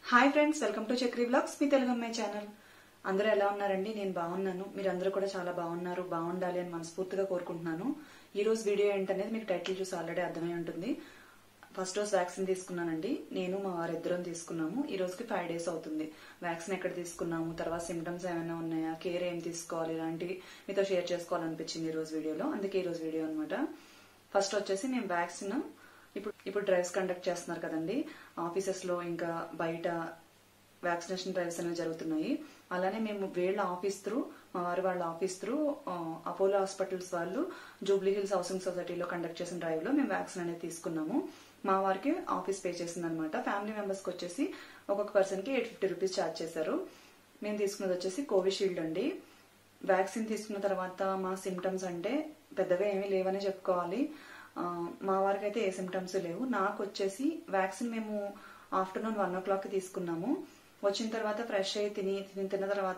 hi friends welcome to Chakri blogs మీ తెలుగు అమ్మాయి channel అందరూ ఎలా ఉన్నారండి నేను బాగున్నాను మీరు అందరూ కూడా చాలా బాగున్నారు బాగుండాలి అని మనస్ఫూర్తిగా కోరుకుంటున్నాను ఈ రోజు వీడియో ఏంటనేది మీకు టైటిల్ చూసి ఆల్రెడీ అర్థమై ఉంటుంది ఫస్ట్ డోస్ వ్యాక్సిన్ తీసుకున్నానండి నేను మా వారు ఇద్దరం తీసుకున్నాము ఈ రోజుకి ఫైవ్ డేస్ అవుతుంది వ్యాక్సిన్ ఎక్కడ తీసుకున్నాము తర్వాత సిమ్టమ్స్ ఏమైనా ఉన్నాయా కేర్ ఏం తీసుకోవాలి ఇలాంటివి మీతో షేర్ చేసుకోవాలనిపించింది ఈ రోజు వీడియోలో అందుకే ఈ రోజు వీడియో అనమాట ఫస్ట్ వచ్చేసి మేము వ్యాక్సిన్ ఇప్పుడు ఇప్పుడు డ్రైవ్స్ కండక్ట్ చేస్తున్నారు కదండి ఆఫీసెస్ లో ఇంకా బయట వ్యాక్సినేషన్ డ్రైవ్స్ అనేవి జరుగుతున్నాయి అలానే మేము వీళ్ళ ఆఫీస్ త్రూ మా వారి వాళ్ళ ఆఫీస్ త్రూ అపోలో హాస్పిటల్స్ వాళ్ళు జూబ్లీ హిల్స్ హౌసింగ్ సొసైటీలో కండక్ట్ చేసిన డ్రైవ్ లో మేము వ్యాక్సిన్ అనేది తీసుకున్నాము మా వారికి ఆఫీస్ పే చేసింది అనమాట ఫ్యామిలీ మెంబర్స్ కి వచ్చేసి ఒక్కొక్క పర్సన్ కి ఎయిట్ ఫిఫ్టీ రూపీస్ ఛార్జ్ చేశారు మేము తీసుకున్నది వచ్చేసి కోవిషీల్డ్ అండి వ్యాక్సిన్ తీసుకున్న తర్వాత మా సిమ్టమ్స్ అంటే పెద్దగా ఏమీ లేవని చెప్పుకోవాలి ఆ, మా వారికి అయితే ఏ సిమ్టమ్స్ లేవు నాకు వచ్చేసి వ్యాక్సిన్ మేము ఆఫ్టర్నూన్ వన్ ఓ క్లాక్ తీసుకున్నాము వచ్చిన తర్వాత ఫ్రెష్ అయ్యి తిని తిని తిన్న తర్వాత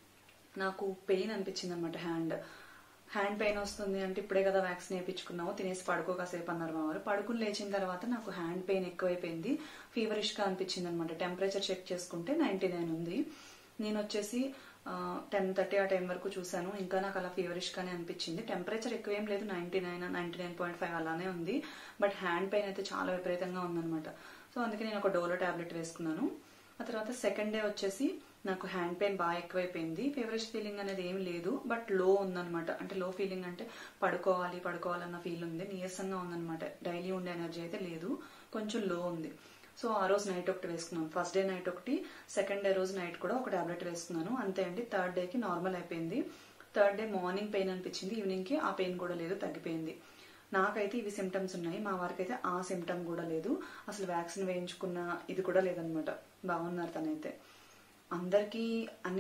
నాకు పెయిన్ అనిపించింది అనమాట హ్యాండ్ హ్యాండ్ పెయిన్ వస్తుంది అంటే ఇప్పుడే కదా వ్యాక్సిన్ వేయించుకున్నాము తినేసి పడుకో కాసేపు అన్నారు మా వారు పడుకుని లేచిన తర్వాత నాకు హ్యాండ్ పెయిన్ ఎక్కువైపోయింది ఫీవరిష్ గా అనిపించింది అనమాట టెంపరేచర్ చెక్ చేసుకుంటే నైన్టీ నైన్ ఉంది నేను వచ్చేసి టెన్ థర్టీ ఆ టైం వరకు చూశాను ఇంకా నాకు అలా ఫీవరిష్ గానే అనిపించింది టెంపరేచర్ ఎక్కువ ఏం లేదు ninety nine ninety nine point five అలానే ఉంది బట్ హ్యాండ్ పెయిన్ అయితే చాలా విపరీతంగా ఉందన్నమాట సో అందుకే నేను ఒక డోలో టాబ్లెట్ వేసుకున్నాను ఆ తర్వాత సెకండ్ డే వచ్చేసి నాకు హ్యాండ్ పెయిన్ బాగా ఎక్కువైపోయింది ఫేవరెట్ ఫీలింగ్ అనేది ఏమి లేదు బట్ లో ఉందన్నమాట అంటే లో ఫీలింగ్ అంటే పడుకోవాలి పడుకోవాలన్న ఫీల్ ఉంది నీరసంగా ఉందన్నమాట డైలీ ఉండే ఎనర్జీ అయితే లేదు కొంచెం లో ఉంది సో ఆ రోజు నైట్ ఒకటి వేసుకున్నాను ఫస్ట్ డే నైట్ ఒకటి సెకండ్ డే రోజు నైట్ కూడా ఒక టాబ్లెట్ వేసుకున్నాను అంతే అండి థర్డ్ డేకి నార్మల్ అయిపోయింది థర్డ్ డే మార్నింగ్ పెయిన్ అనిపించింది ఈవినింగ్ కి ఆ పెయిన్ కూడా లేదు తగ్గిపోయింది నాకైతే ఇవి సిమ్టమ్స్ ఉన్నాయి మా వారికి అయితే ఆ సిమ్టమ్ కూడా లేదు అసలు వ్యాక్సిన్ వేయించుకున్న ఇది కూడా లేదనమాట బాగున్నారు తనైతే అందరికీ అన్ని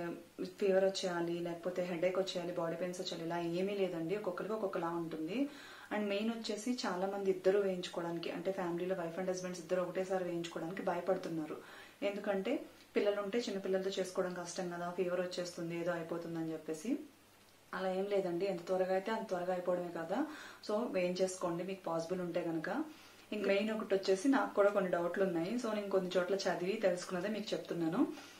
ఫీవర్ వచ్చేయాలి లేకపోతే హెడేక్ వచ్చేయాలి బాడీ పెయిన్స్ వచ్చేయాలి ఇలా ఏమీ లేదండి ఒక్కొక్కరికి ఒక్కొక్కలా ఉంటుంది అండ్ మెయిన్ వచ్చేసి చాలా మంది ఇద్దరు వేయించుకోవడానికి అంటే ఫ్యామిలీలో వైఫ్ అండ్ హస్బెండ్స్ ఇద్దరు ఒకటేసారి వేయించుకోవడానికి భయపడుతున్నారు ఎందుకంటే పిల్లలు ఉంటే చిన్నపిల్లలతో చేసుకోవడం కష్టం కదా ఫీవర్ వచ్చేస్తుంది ఏదో అయిపోతుంది అని చెప్పేసి అలా ఏం లేదండి ఎంత త్వరగా అయితే అంత త్వరగా అయిపోవడమే కదా సో వేయించేసుకోండి మీకు పాసిబుల్ ఉంటే కనుక ఇంక మెయిన్ ఒకటి వచ్చేసి నాకు కూడా కొన్ని డౌట్లు ఉన్నాయి సో నేను కొన్ని చోట్ల చదివి తెలుసుకున్నదే మీకు చెప్తున్నాను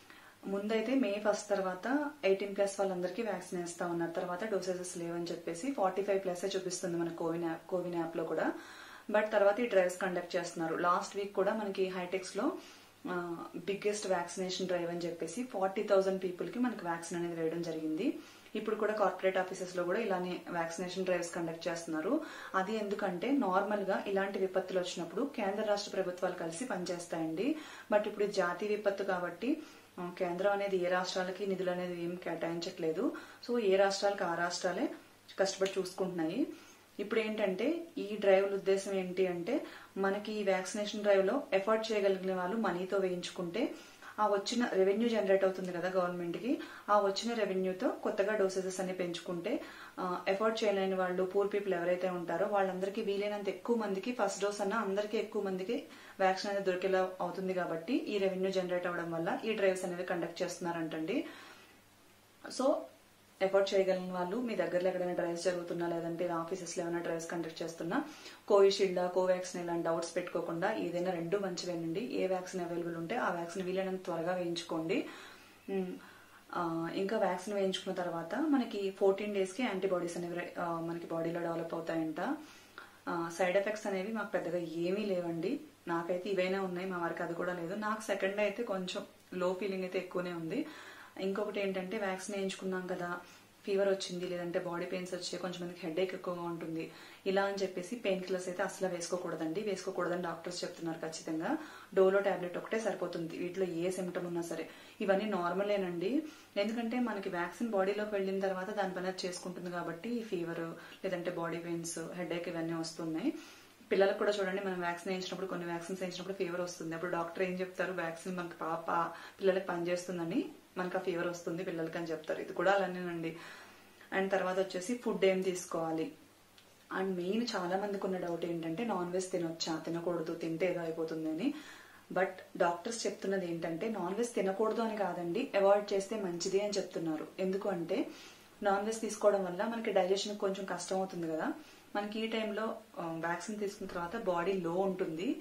ముందైతే మే ఫస్ట్ తర్వాత ఎయిటీన్ ప్లస్ వాళ్ళందరికీ వ్యాక్సిన్ వేస్తా ఉన్నారు తర్వాత డోసేజెస్ లేవని చెప్పేసి ఫార్టీ ఫైవ్ ప్లస్ చూపిస్తుంది మన కోవిన్ యాప్ కోవిన్ యాప్ లో కూడా బట్ తర్వాత ఈ డ్రైవ్స్ కండక్ట్ చేస్తున్నారు లాస్ట్ వీక్ కూడా మనకి హైటెక్స్ లో బిగ్గెస్ట్ వ్యాక్సినేషన్ డ్రైవ్ అని చెప్పేసి ఫార్టీ థౌసండ్ పీపుల్ కి మనకి వ్యాక్సిన్ అనేది వేయడం జరిగింది ఇప్పుడు కూడా కార్పొరేట్ ఆఫీసెస్ లో కూడా ఇలానే వ్యాక్సినేషన్ డ్రైవ్స్ కండక్ట్ చేస్తున్నారు అది ఎందుకంటే నార్మల్ గా ఇలాంటి విపత్తులు వచ్చినప్పుడు కేంద్ర రాష్ట్ర ప్రభుత్వాలు కలిసి పనిచేస్తాయండి బట్ ఇప్పుడు ఇది జాతీయ విపత్తు కాబట్టి ఆ, కేంద్రం అనేది ఏ రాష్ట్రాలకి నిధులు అనేది ఏం కేటాయించట్లేదు సో ఏ రాష్ట్రాలకు ఆ రాష్ట్రాలే కష్టపడి చూసుకుంటున్నాయి ఇప్పుడు ఏంటంటే ఈ డ్రైవ్ ఉద్దేశం ఏంటి అంటే మనకి ఈ వ్యాక్సినేషన్ డ్రైవ్ లో ఎఫర్ట్ చేయగలిగిన వాళ్ళు మనీతో వేయించుకుంటే ఆ వచ్చిన రెవెన్యూ జనరేట్ అవుతుంది కదా గవర్నమెంట్ కి ఆ వచ్చిన రెవెన్యూతో కొత్తగా డోసేజెస్ అన్ని పెంచుకుంటే ఎఫర్ట్ చేయలేని వాళ్ళు పూర్ పీపుల్ ఎవరైతే ఉంటారో వాళ్ళందరికీ వీలైనంత ఎక్కువ మందికి ఫస్ట్ డోస్ అన్న అందరికీ ఎక్కువ మందికి వ్యాక్సిన్ అనేది దొరికేలా అవుతుంది కాబట్టి ఈ రెవెన్యూ జనరేట్ అవ్వడం వల్ల ఈ డ్రైవ్స్ అనేవి కండక్ట్ చేస్తున్నారంటండి సో ఎఫర్ట్ చేయగలిగిన వాళ్ళు మీ దగ్గరలో ఎక్కడైనా డ్రైవ్స్ జరుగుతున్నా లేదంటే ఆఫీసెస్ లో ఏమైనా డ్రైవ్స్ కండక్ట్ చేస్తున్నా కోవిషీల్డ్ కోవాక్సిన్ ఇలాంటి డౌట్స్ పెట్టుకోకుండా ఏదైనా రెండు మంచివేనండి ఏ వ్యాక్సిన్ అవైలబుల్ ఉంటే ఆ వ్యాక్సిన్ వీలైనంత త్వరగా వేయించుకోండి ఉమ్, ఆ, ఇంకా వ్యాక్సిన్ వేయించుకున్న తర్వాత మనకి ఫోర్టీన్ డేస్ కి యాంటీబాడీస్ అనేవి ఆ, మనకి బాడీలో డెవలప్ అవుతాయంట సైడ్ ఎఫెక్ట్స్ అనేవి మాకు పెద్దగా ఏమీ లేవండి నాకైతే ఇవైనా ఉన్నాయి మా వారికి అది కూడా లేదు నాకు సెకండ్ డే అయితే కొంచెం లో ఫీలింగ్ అయితే ఎక్కువనే ఉంది ఇంకొకటి ఏంటంటే వ్యాక్సిన్ వేయించుకున్నాం కదా ఫీవర్ వచ్చింది లేదంటే బాడీ పెయిన్స్ వచ్చి కొంచెం మందికి హెడేక్ ఎక్కువగా ఉంటుంది ఇలా అని చెప్పేసి పెయిన్ కిల్లర్స్ అయితే అసలు వేసుకోకూడదండి వేసుకోకూడదని డాక్టర్స్ చెప్తున్నారు ఖచ్చితంగా డోలో టాబ్లెట్ ఒకటే సరిపోతుంది వీటిలో ఏ సిమ్టమ్ ఉన్నా సరే ఇవన్నీ నార్మలేనండి ఎందుకంటే మనకి వ్యాక్సిన్ బాడీలోకి వెళ్ళిన తర్వాత దాని పని అది చేసుకుంటుంది కాబట్టి ఫీవర్ లేదంటే బాడీ పెయిన్స్ హెడేక్ ఇవన్నీ వస్తున్నాయి పిల్లలకు కూడా చూడండి మనం వ్యాక్సిన్ వేయించినప్పుడు కొన్ని వ్యాక్సిన్స్ వేయించినప్పుడు ఫీవర్ వస్తుంది అప్పుడు డాక్టర్ ఏం చెప్తారు వ్యాక్సిన్ మనకి పాప పిల్లలకి పనిచేస్తుందని మనకు ఆ ఫీవర్ వస్తుంది పిల్లలకి అని చెప్తారు ఇది కూడా అలానేనండి అండ్ తర్వాత వచ్చేసి ఫుడ్ ఏం తీసుకోవాలి అండ్ మెయిన్ చాలా మందికి ఉన్న డౌట్ ఏంటంటే నాన్ వెజ్ తినొచ్చా తినకూడదు తింటే ఏదో అయిపోతుంది అని బట్ డాక్టర్స్ చెప్తున్నది ఏంటంటే నాన్ వెజ్ తినకూడదు అని కాదండి అవాయిడ్ చేస్తే మంచిది అని చెప్తున్నారు ఎందుకు అంటే నాన్ వెజ్ తీసుకోవడం వల్ల మనకి డైజెషన్ కొంచెం కష్టం అవుతుంది కదా మనకి ఈ టైంలో వ్యాక్సిన్ తీసుకున్న తర్వాత బాడీ లో ఉంటుంది ఆ,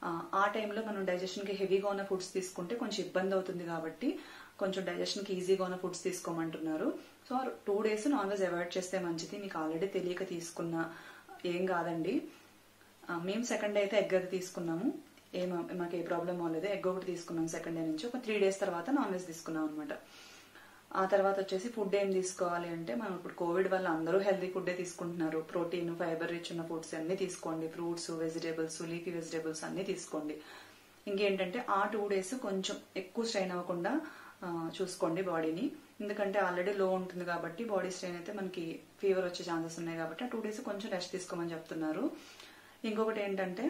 ఆ, ఆ టైంలో మనం డైజెషన్ కి హెవీగా ఉన్న ఫుడ్స్ తీసుకుంటే కొంచెం ఇబ్బంది అవుతుంది కాబట్టి కొంచెం డైజెషన్ కి ఈజీగా ఉన్న ఫుడ్స్ తీసుకోమంటున్నారు so two days non veg avoid చేస్తే మంచిది మీకు ఆల్రెడీ తెలియక తీసుకున్న ఏం కాదండి ఆ, మేము సెకండ్ డే అయితే ఎగ్ అది తీసుకున్నాము ఏం మాకు ఏ ప్రాబ్లం అవ్వలేదు ఎగ్ ఒకటి తీసుకున్నాం సెకండ్ డే నుంచి ఒక త్రీ డేస్ తర్వాత నాన్ వెజ్ తీసుకున్నాం అనమాట ఆ తర్వాత వచ్చేసి ఫుడ్ ఏం తీసుకోవాలి అంటే మనం ఇప్పుడు కోవిడ్ వల్ల అందరూ హెల్తీ ఫుడ్డే తీసుకుంటున్నారు ప్రోటీన్ ఫైబర్ రిచ్ ఉన్న ఫుడ్స్ అన్ని తీసుకోండి ఫ్రూట్స్ వెజిటేబుల్స్ లీఫీ వెజిటేబుల్స్ అన్ని తీసుకోండి ఇంకేంటంటే ఆ టూ డేస్ కొంచెం ఎక్కువ స్ట్రెయిన్ అవ్వకుండా ఆ, చూసుకోండి బాడీని ఎందుకంటే ఆల్రెడీ లో ఉంటుంది కాబట్టి బాడీ స్ట్రెయిన్ అయితే మనకి ఫీవర్ వచ్చే ఛాన్సెస్ ఉన్నాయి కాబట్టి ఆ టూ డేస్ కొంచెం రెస్ట్ తీసుకోమని చెప్తున్నారు ఇంకొకటి ఏంటంటే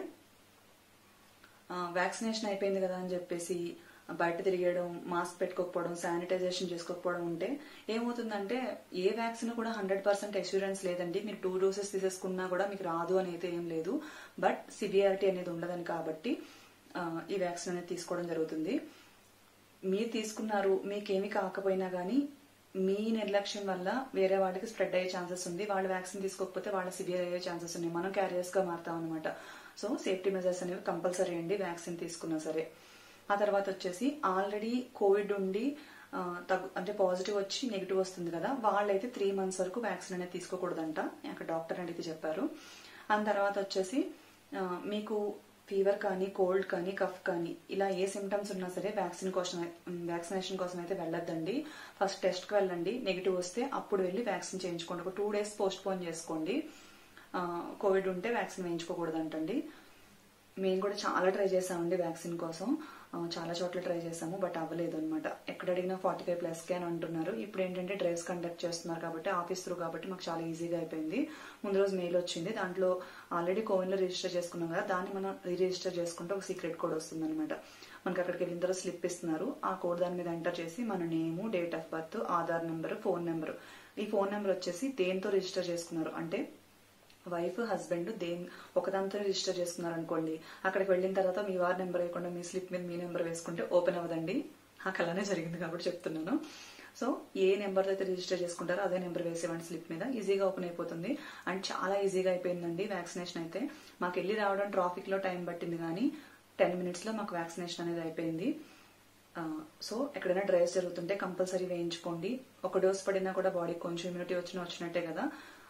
వ్యాక్సినేషన్ అయిపోయింది కదా అని చెప్పేసి బయట తిరిగేయడం మాస్క్ పెట్టుకోకపోవడం శానిటైజేషన్ చేసుకోకపోవడం ఉంటే ఏమవుతుందంటే ఏ వ్యాక్సిన్ కూడా హండ్రెడ్ పర్సెంట్ ఎష్యూరెన్స్ లేదండి మీరు టూ డోసెస్ తీసేసుకున్నా కూడా మీకు రాదు అని అయితే ఏం లేదు బట్ సివియారిటీ అనేది ఉండదని కాబట్టి ఆ, ఈ వ్యాక్సిన్ అనేది తీసుకోవడం జరుగుతుంది మీరు తీసుకున్నారు మీకేమి కాకపోయినా కానీ మీ నిర్లక్ష్యం వల్ల వేరే వాళ్ళకి స్ప్రెడ్ అయ్యే ఛాన్సెస్ ఉంది వాళ్ళు వ్యాక్సిన్ తీసుకోకపోతే వాళ్ళ సివియర్ అయ్యే ఛాన్సెస్ ఉన్నాయి మనం క్యారియర్స్ గా మారుతాం అనమాట సో సేఫ్టీ మెజర్స్ అనేవి కంపల్సరీ అండి వ్యాక్సిన్ తీసుకున్నా సరే ఆ తర్వాత వచ్చేసి ఆల్రెడీ కోవిడ్ ఉండి ఆ, తగ్గు అంటే పాజిటివ్ వచ్చి నెగిటివ్ వస్తుంది కదా వాళ్ళైతే త్రీ మంత్స్ వరకు వ్యాక్సిన్ అనేది తీసుకోకూడదంట అక్కడ డాక్టర్ అడిగితే చెప్పారు ఆ తర్వాత వచ్చేసి ఆ, మీకు ఫీవర్ కానీ కోల్డ్ కానీ కఫ్ కానీ ఇలా ఏ సిమ్టమ్స్ ఉన్నా సరే వ్యాక్సిన్ కోసం వ్యాక్సినేషన్ కోసం అయితే వెళ్ళొద్దండి ఫస్ట్ టెస్ట్ కి వెళ్ళండి నెగిటివ్ వస్తే అప్పుడు వెళ్ళి వ్యాక్సిన్ చేయించుకోండి ఒక టూ డేస్ పోస్ట్ పోన్ చేసుకోండి ఆ, కోవిడ్ ఉంటే వ్యాక్సిన్ వేయించుకోకూడదంటండి మేము కూడా చాలా ట్రై చేసామండి వ్యాక్సిన్ కోసం ఆ, చాలా చోట్ల ట్రై చేసాము బట్ అవ్వలేదు అనమాట ఎక్కడ అడిగినా ఫార్టీ ఫైవ్ ప్లస్ కే అని అంటున్నారు ఇప్పుడు ఏంటంటే డ్రైవ్స్ కండక్ట్ చేస్తున్నారు కాబట్టి ఆఫీస్ త్రూ కాబట్టి మాకు చాలా ఈజీగా అయిపోయింది ముందు రోజు మెయిల్ వచ్చింది దాంట్లో ఆల్రెడీ కోవిన్ లో రిజిస్టర్ చేసుకున్నాం కదా దాన్ని మనం రిజిస్టర్ చేసుకుంటే ఒక సీక్రెట్ కోడ్ వస్తుంది అనమాట మనకి అక్కడికి వెళ్ళిన తర్వాత స్లిప్ ఇస్తున్నారు ఆ కోడ్ దాని మీద ఎంటర్ చేసి మన name date of birth Aadhaar number phone number ఈ ఫోన్ నెంబర్ వచ్చేసి దేంతో రిజిస్టర్ చేసుకున్నారు అంటే వైఫ్ హస్బెండ్ దేని ఒకదాంతో రిజిస్టర్ చేసుకున్నారు అనుకోండి అక్కడికి వెళ్ళిన తర్వాత మీ వారి నెంబర్ వేయకుండా మీ స్లిప్ మీద మీ నెంబర్ వేసుకుంటే ఓపెన్ అవ్వదండి నాకు అలానే జరిగింది కాబట్టి చెప్తున్నాను సో ఏ నెంబర్ అయితే రిజిస్టర్ చేసుకుంటారో అదే నెంబర్ వేసేవండి స్లిప్ మీద ఈజీగా ఓపెన్ అయిపోతుంది అండ్ చాలా ఈజీగా అయిపోయిందండి వ్యాక్సినేషన్ అయితే మాకు వెళ్ళి రావడం ట్రాఫిక్ లో టైం పట్టింది కానీ టెన్ మినిట్స్ లో మాకు వ్యాక్సినేషన్ అనేది అయిపోయింది ఆ, సో ఎక్కడైనా డ్రైవ్స్ జరుగుతుంటే కంపల్సరీ వేయించుకోండి ఒక డోస్ పడినా కూడా బాడీకి కొంచెం ఇమ్యూనిటీ వచ్చిన వచ్చినట్టే కదా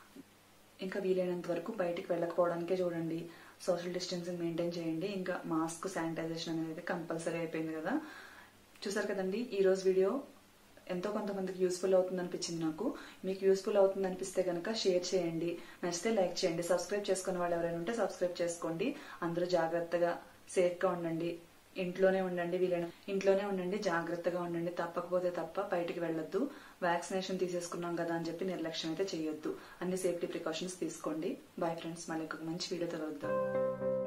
ఇంకా వీలైనంత వరకు బయటికి వెళ్ళకపోవడానికే చూడండి సోషల్ డిస్టెన్సింగ్ మెయింటైన్ చేయండి ఇంకా మాస్క్ శానిటైజేషన్ అనేది కంపల్సరీ అయిపోయింది కదా చూసారు కదండి ఈ రోజు వీడియో ఎంతో కొంతమందికి యూస్ఫుల్ అవుతుంది అనిపించింది నాకు మీకు యూస్ఫుల్ అవుతుంది అనిపిస్తే కనుక షేర్ చేయండి నచ్చితే లైక్ చేయండి సబ్స్క్రైబ్ చేసుకున్న వాళ్ళు ఎవరైనా ఉంటే సబ్స్క్రైబ్ చేసుకోండి అందరూ జాగ్రత్తగా సేఫ్ గా ఉండండి ఇంట్లోనే ఉండండి వీలైన ఇంట్లోనే ఉండండి జాగ్రత్తగా ఉండండి తప్పకపోతే తప్ప బయటికి వెళ్ళొద్దు వ్యాక్సినేషన్ తీసేసుకున్నాం కదా అని చెప్పి నిర్లక్ష్యం అయితే చేయొద్దు అన్ని సేఫ్టీ ప్రికాషన్స్ తీసుకోండి బాయ్ ఫ్రెండ్స్ మళ్ళీ ఒక మంచి వీడియోతో కలుద్దాం